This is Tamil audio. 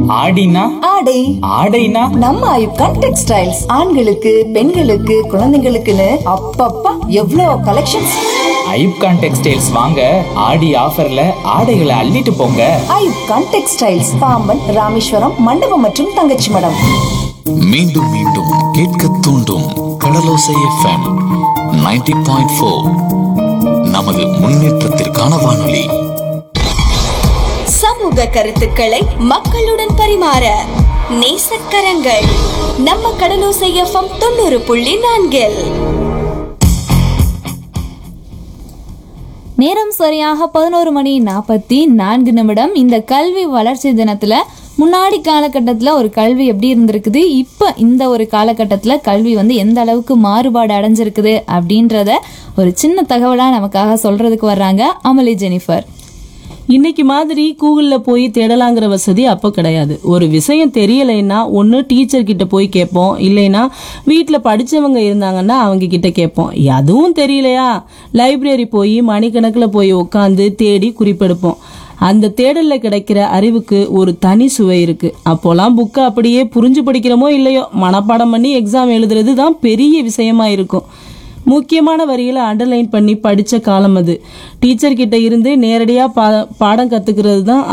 ஆடினா ஆடை ஆடைனா நம்ம ஐப்கான் டெக்ஸ்டைல்ஸ் ஆண்களுக்கு பெண்களுக்கு குழந்தைங்களுக்குன்னு அப்பப்பா எவ்வளோ கலெக்ஷன்ஸ் ஐப்கான் டெக்ஸ்டைல்ஸ் வாங்க ஆடி ஆஃபர்ல ஆடைகளை அள்ளிட்டு போங்க ஐப்கான் டெக்ஸ்டைல்ஸ் பாம்பன் ராமேஸ்வரம் மண்டபம் மற்றும் தங்கச்சி மடம் மீண்டும் மீண்டும் கேட்க தூண்டும் கடலோசை எஃப்எம் 90.4 பாயிண்ட் ஃபோர் நமது முன்னேற்றத்திற்கான வானொலி சமூக கருத்துக்களை மக்களுடன் பரிமாற நேசக்கரங்கள் நம்ம கடலோசை எஃப்எம் தொண்ணூறு புள்ளி நான்கில் நேரம் சரியாக பதினோரு மணி நாற்பத்தி நான்கு நிமிடம் இந்த கல்வி வளர்ச்சி தினத்துல முன்னாடி காலகட்டத்தில் ஒரு கல்வி எப்படி இருந்திருக்குது இப்போ இந்த ஒரு காலகட்டத்தில் கல்வி வந்து எந்த அளவுக்கு மாறுபாடு அடைஞ்சிருக்குது அப்படின்றத ஒரு சின்ன தகவலாக நமக்காக சொல்றதுக்கு வர்றாங்க அமளி ஜெனிஃபர் இன்னைக்கு மாதிரி கூகுளில் போய் தேடலாங்கிற வசதி அப்போ கிடையாது ஒரு விஷயம் தெரியலைன்னா ஒன்று டீச்சர் கிட்ட போய் கேட்போம் இல்லைன்னா வீட்டில் படித்தவங்க இருந்தாங்கன்னா அவங்க கிட்ட கேட்போம் அதுவும் தெரியலையா லைப்ரரி போய் மணிக்கணக்கில் போய் உட்காந்து தேடி குறிப்பெடுப்போம் அந்த தேடலில் கிடைக்கிற அறிவுக்கு ஒரு தனி சுவை இருக்கு அப்போலாம் புக்கை அப்படியே புரிஞ்சு படிக்கிறோமோ இல்லையோ மனப்பாடம் பண்ணி எக்ஸாம் எழுதுறது தான் பெரிய விஷயமா இருக்கும் முக்கியமான வரிகளை அண்டர்லைன் பண்ணி படித்த காலம் அது டீச்சர் கிட்ட இருந்து நேரடியாக பா பாடம் கற்றுக்கிறது தான்